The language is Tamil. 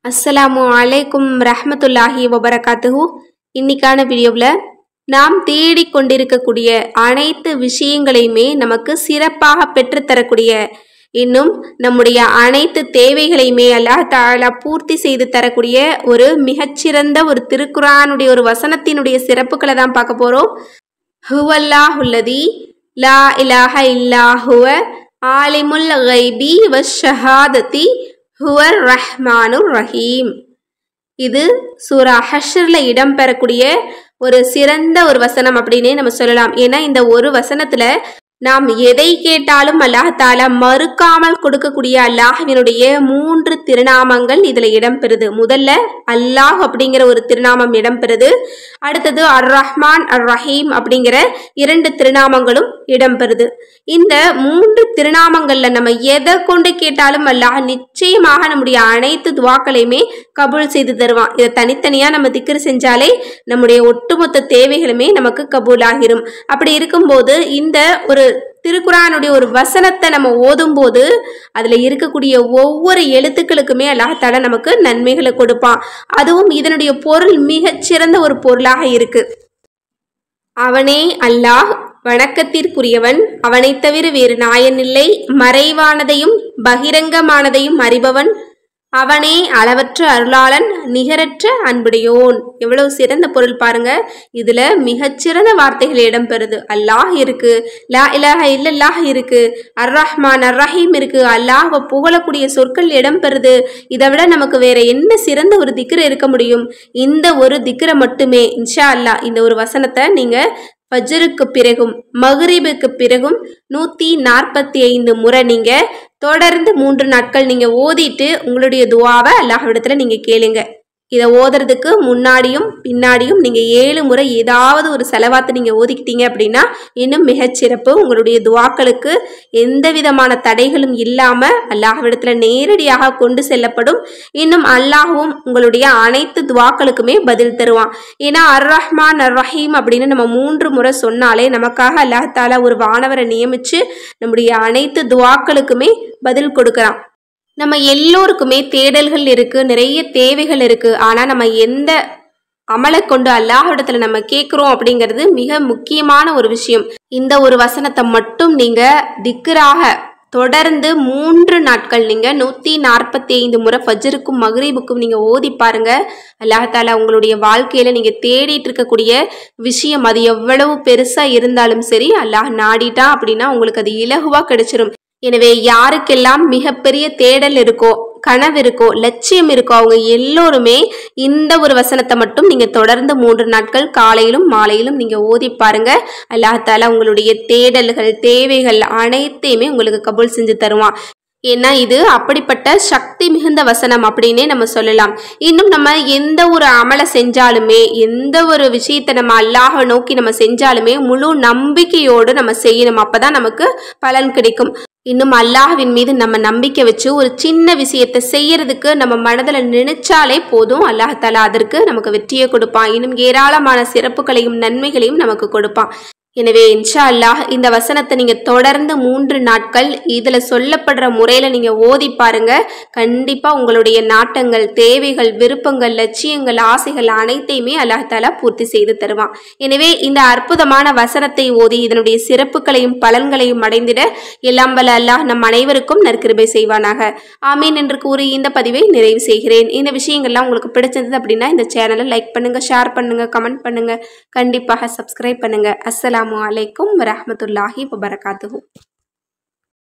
அஸ்ஸலாமு அலைக்கும் ரஹ்மத்துல்லாஹி வபரகாத்துஹு இன்னைக்கான வீடியோவில் நாம் தேடிக்கொண்டிருக்கக்கூடிய அனைத்து விஷயங்களையுமே நமக்கு சிறப்பாக பெற்றுத்தரக்கூடிய இன்னும் நம்முடைய அனைத்து தேவைகளையுமே அல்லாஹ் தாலா பூர்த்தி செய்து தரக்கூடிய ஒரு மிகச்சிறந்த ஒரு திருக்குரானுடைய ஒரு வசனத்தினுடைய சிறப்புகளை தான் பார்க்க போகிறோம் ஹுவல்லாஹுல்லதி லா இலாஹ இல்லாஹுவ ஆலிமுல் கைபி வஷஹாததி ஹுவர் ரஹ்மானுர் ரஹீம் இது சூரா ஹஷ்ரில் இடம்பெறக்கூடிய ஒரு சிறந்த ஒரு வசனம் அப்படின்னே நம்ம சொல்லலாம் ஏன்னா இந்த ஒரு வசனத்துல நாம் எதை கேட்டாலும் அல்லாஹ் தாலா மறுக்காமல் கொடுக்கக்கூடிய அல்லாஹ்வினுடைய மூன்று திருநாமங்கள் இதுல இடம்பெறுது முதல்ல அல்லாஹ் அப்படிங்கிற ஒரு திருநாமம் இடம்பெறுது அடுத்தது அர் ரஹ்மான் அர் ரஹீம் அப்படிங்கிற இரண்டு திருநாமங்களும் இடம்பெறுது இந்த மூன்று திருநாமங்கள்ல நம்ம எதை கொண்டு கேட்டாலும் அல்லாஹ் நிச்சயமாக நம்முடைய அனைத்து துவாக்களையுமே கபூல் செய்து தருவான் இதை தனித்தனியா நம்ம திக்ரு செஞ்சாலே நம்முடைய ஒட்டுமொத்த தேவைகளுமே நமக்கு கபூல் ஆகிரும் அப்படி இருக்கும்போது இந்த ஒரு திருக்குறானுடைய ஒரு வசனத்தை நம்ம ஓதும்போது அதில் இருக்கக்கூடிய ஒவ்வொரு எழுத்துக்களுக்குமே அல்லாஹால நமக்கு நன்மைகளை கொடுப்பான் அதுவும் இதனுடைய பொருள் மிகச்சிறந்த ஒரு பொருளாக இருக்கு அவனே அல்லாஹ் வணக்கத்திற்குரியவன் அவனைத் தவிர வேறு நாயனில்லை மறைவானதையும் பகிரங்கமானதையும் அறிபவன் அவனே அளவற்ற அருளாளன் நிகரற்ற அன்புடையோன் எவ்வளவு சிறந்த பொருள் பாருங்க இதுல மிகச்சிறந்த வார்த்தைகள் இடம்பெறுது அல்லாஹ் இருக்கு லா இலாஹ இல்லல்லாஹ் இருக்கு அர் ரஹ்மான் அர் ரஹீம் இருக்கு அல்லாஹ்வை புகழக்கூடிய சொற்கள் இடம்பெறுது இதை விட நமக்கு வேற என்ன சிறந்த ஒரு திக்ர இருக்க முடியும் இந்த ஒரு திக்ரை மட்டுமே இன்ஷா அல்லாஹ் இந்த ஒரு வசனத்தை நீங்க ஃபஜ்ருக்கு பிறகும் மகரிபுக்கு பிறகும் நூற்றி நாற்பத்தி ஐந்து முறை நீங்கள் தொடர்ந்து மூன்று நாட்கள் நீங்கள் ஓதிட்டு உங்களுடைய துவாவை அல்லாஹ்விடத்தில் நீங்கள் கேளுங்க இதை ஓதுறதுக்கு முன்னாடியும் பின்னாடியும் நீங்கள் ஏழு முறை ஏதாவது ஒரு செலவாத்தை நீங்கள் ஓதிக்கிட்டீங்க அப்படின்னா இன்னும் மிகச்சிறப்பு உங்களுடைய துவாக்களுக்கு எந்த விதமான தடைகளும் இல்லாமல் அல்லாஹ்விடத்தில் நேரடியாக கொண்டு செல்லப்படும் இன்னும் அல்லாஹும் உங்களுடைய அனைத்து துவாக்களுக்குமே பதில் தருவான் ஏன்னா அர் ரஹ்மான் அர் ரஹீம் அப்படின்னு நம்ம மூன்று முறை சொன்னாலே நமக்காக அல்லாஹால ஒரு வானவரை நியமித்து நம்முடைய அனைத்து துவாக்களுக்குமே பதில் கொடுக்குறான் நம்ம எல்லோருக்குமே தேடல்கள் இருக்கு நிறைய தேவைகள் இருக்கு ஆனா நம்ம எந்த அமலை கொண்டு அல்லாஹிடத்துல நம்ம கேட்குறோம் அப்படிங்கிறது மிக முக்கியமான ஒரு விஷயம் இந்த ஒரு வசனத்தை மட்டும் நீங்க திக்கராக தொடர்ந்து மூன்று நாட்கள் நீங்க நூத்தி நாற்பத்தி ஐந்து முறை ஃபஜ்ருக்கும் மகரீபுக்கும் நீங்க ஓதி பாருங்க அல்லாஹால உங்களுடைய வாழ்க்கையில நீங்க தேடிட்டு இருக்கக்கூடிய விஷயம் அது எவ்வளவு பெருசா இருந்தாலும் சரி அல்லாஹ் நாடிட்டா அப்படின்னா உங்களுக்கு அது இலகுவா கிடைச்சிரும் எனவே யாருக்கெல்லாம் மிகப்பெரிய தேடல் இருக்கோ கனவு இருக்கோ லட்சியம் இருக்கோ அவங்க எல்லோருமே இந்த ஒரு வசனத்தை மட்டும் நீங்க தொடர்ந்து மூன்று நாட்கள் காலையிலும் மாலையிலும் நீங்க ஓதி பாருங்க அல்லாஹால உங்களுடைய தேடல்கள் தேவைகள் அனைத்தையுமே உங்களுக்கு கபூல் செஞ்சு தருவான் ஏன்னா இது அப்படிப்பட்ட சக்தி மிகுந்த வசனம் அப்படின்னே நம்ம சொல்லலாம் இன்னும் நம்ம எந்த ஒரு அமலை செஞ்சாலுமே எந்த ஒரு விஷயத்தை நம்ம அல்லாஹ நோக்கி நம்ம செஞ்சாலுமே முழு நம்பிக்கையோடு நம்ம செய்யணும் அப்பதான் நமக்கு பலன் கிடைக்கும் இன்னும் அல்லாஹ்வின் மீது நம்ம நம்பிக்கை வச்சு ஒரு சின்ன விஷயத்தை செய்யறதுக்கு நம்ம மனதில் நினைச்சாலே போதும் அல்லாஹாலா அதற்கு நமக்கு வெற்றியை கொடுப்பான் இன்னும் ஏராளமான சிறப்புகளையும் நன்மைகளையும் நமக்கு கொடுப்பான் எனவே இன்ஷா அல்லாஹ் இந்த வசனத்தை நீங்கள் தொடர்ந்து மூன்று நாட்கள் இதில் சொல்லப்படுற முறையில் நீங்கள் ஓதி பாருங்க கண்டிப்பாக உங்களுடைய நாட்டங்கள் தேவைகள் விருப்பங்கள் லட்சியங்கள் ஆசைகள் அனைத்தையுமே அல்லாஹாலா பூர்த்தி செய்து தருவான் எனவே இந்த அற்புதமான வசனத்தை ஓதி இதனுடைய சிறப்புகளையும் பலன்களையும் அடைந்திட எல்லாம் வல்ல அல்லாஹ் நம் அனைவருக்கும் நற்கிருபை செய்வானாக ஆமீன் என்று கூறி இந்த பதிவை நிறைவு செய்கிறேன் இந்த விஷயங்கள்லாம் உங்களுக்கு பிடிச்சிருந்தது அப்படின்னா இந்த சேனலை லைக் பண்ணுங்க ஷேர் பண்ணுங்க கமெண்ட் பண்ணுங்க கண்டிப்பாக சப்ஸ்கிரைப் பண்ணுங்க அஸ்ஸலாமு அலைக்கும் வரஹமத்துல்லாஹி வபரகாத்துஹு